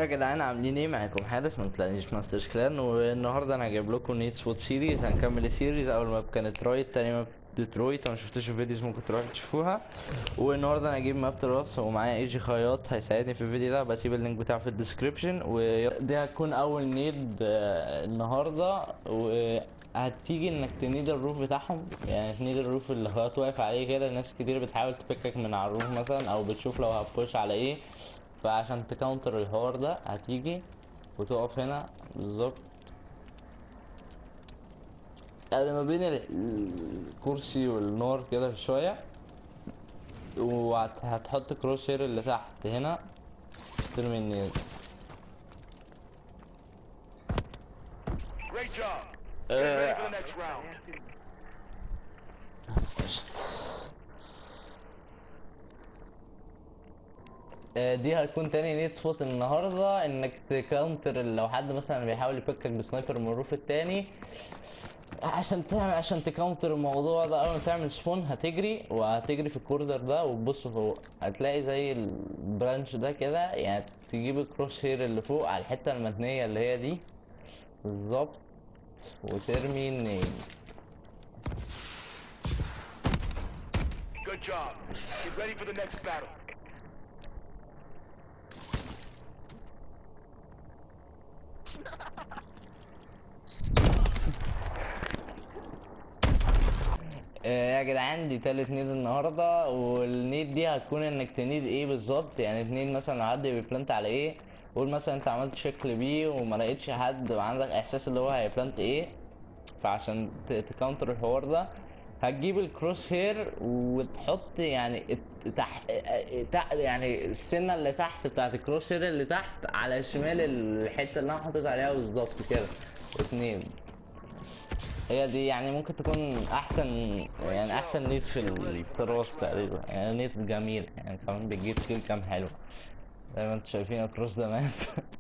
يا جدعان عاملين ايه معاكم حارس من بلانيش ماسترز كلان والنهارده انا جايب لكم نيت سبوت سيريز هنكمل السيريز اول ماب كانت رايت تاني ماب ديترويت لو ما شفتوش الفيديوز ممكن تروحوا تشوفوها والنهارده انا هجيب ماب تراس ومعايا ايجي خياط هيساعدني في الفيديو ده بسيب اللينك بتاعه في الديسكريبشن ودي هتكون اول نيد آه، النهارده وهتيجي انك تنيد الروف بتاعهم يعني تنيد الروف اللي خياط واقف عليه كده ناس كتير بتحاول تفكك من على الروف مثلا او بتشوف لو هتبوش على ايه فعشان تكاونتر الحوار ده هتيجي وتقف هنا بالظبط يعني ما بين ال- الكرسي والنار كده شوية وهتحط كروس هير اللي تحت هنا ترمي النيل Great job. Get Uh, ready for the next round. آه، دي هتكون تاني نيت سبوت النهارده انك تكاونتر لو حد مثلا بيحاول يفكك بسنايبر من الروف التاني عشان تعمل عشان تكاونتر الموضوع ده اول ما تعمل سبون هتجري وهتجري في الكوردر ده وتبص فوق هتلاقي زي البرانش ده كده يعني تجيب الكروس هير اللي فوق على الحته المتنيه اللي هي دي بالظبط وترمي النيل Good job. Get ready for the next battle. آه، يا جدعان دي تالت نيد النهارده والنيد دي هتكون انك تنيد ايه بالظبط يعني تنيد مثلا لو حد بيبلانت على ايه قول مثلا انت عملت شكل بيه وما لقيتش حد وعندك احساس اللي هو هيبلانت ايه فعشان ت- تكاونتر الحوار ده هتجيب الكروس هير وتحط يعني الت- تحت تحت يعني السنه اللي تحت بتاعت الكروس هير اللي تحت على شمال الحته اللي انا حاطط عليها بالظبط كده اتنين هي دي يعني ممكن تكون احسن يعني احسن نيت في التراس تقريبا يعني نيت جميل يعني كمان بتجيب كيل كام حلو زي ما انتوا شايفين الكروس ده مات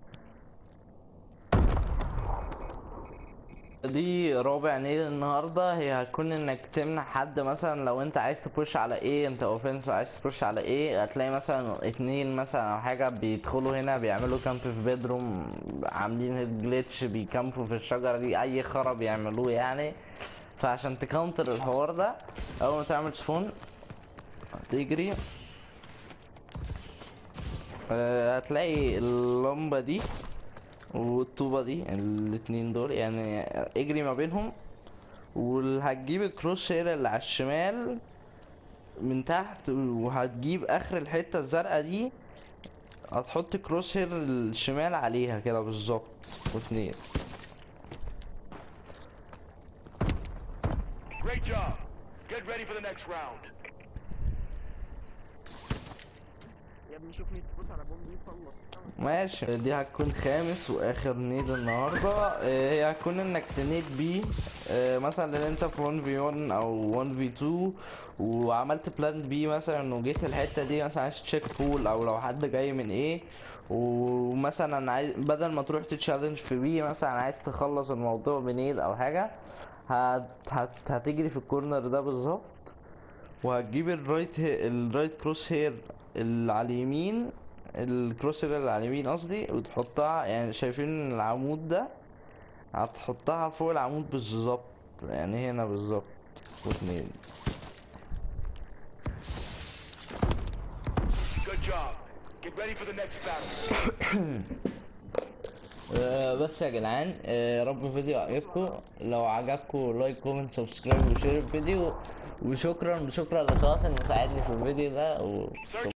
دي رابع نيل النهارده هي هتكون انك تمنع حد مثلا لو انت عايز تبوش على ايه انت اوفنس عايز تبوش على ايه هتلاقي مثلا اتنين مثلا او حاجه بيدخلوا هنا بيعملوا كامب في بيدروم عاملين هيد جليتش بيكامبوا في الشجره دي اي خرا بيعملوه يعني فعشان تكاونتر الحوار ده اول ما تعمل سفون تجري آه، هتلاقي اللمبه دي والطوبة دي الاتنين دول يعني اجري ما بينهم وهتجيب الكروس هير اللي على الشمال من تحت وهتجيب اخر الحتة الزرقاء دي هتحط كروس هير الشمال عليها كده بالظبط واتنين Great job. Get ready for the next round. يا ابني شوف مين تفوت على بوم دي خلص ماشي دي هتكون خامس واخر نيد النهارده آه، هي هتكون انك تنيد بيه آه، مثلا لان انت في 1 في 1 او 1 في 2 وعملت بلان بي مثلا وجيت الحته دي مثلا عايز تشيك بول او لو حد جاي من ايه ومثلا عايز بدل ما تروح تتشالنج في بي مثلا عايز تخلص الموضوع بنيد او حاجه هت هت هتجري في الكورنر ده بالظبط وهتجيب الرايت هي... الرايت كروس هير اللي على اليمين الكروس هير اللي على اليمين قصدي وتحطها يعني شايفين العمود ده هتحطها فوق العمود بالظبط يعني هنا بالظبط واتنين Good job. Get ready for the next battle. آه، بس يا جدعان آه، يا رب الفيديو عجبكم لو عجبكم لايك كومنت سبسكرايب وشير الفيديو وشكرا وشكرا لقناة اللي ساعدني في الفيديو ده وشكرا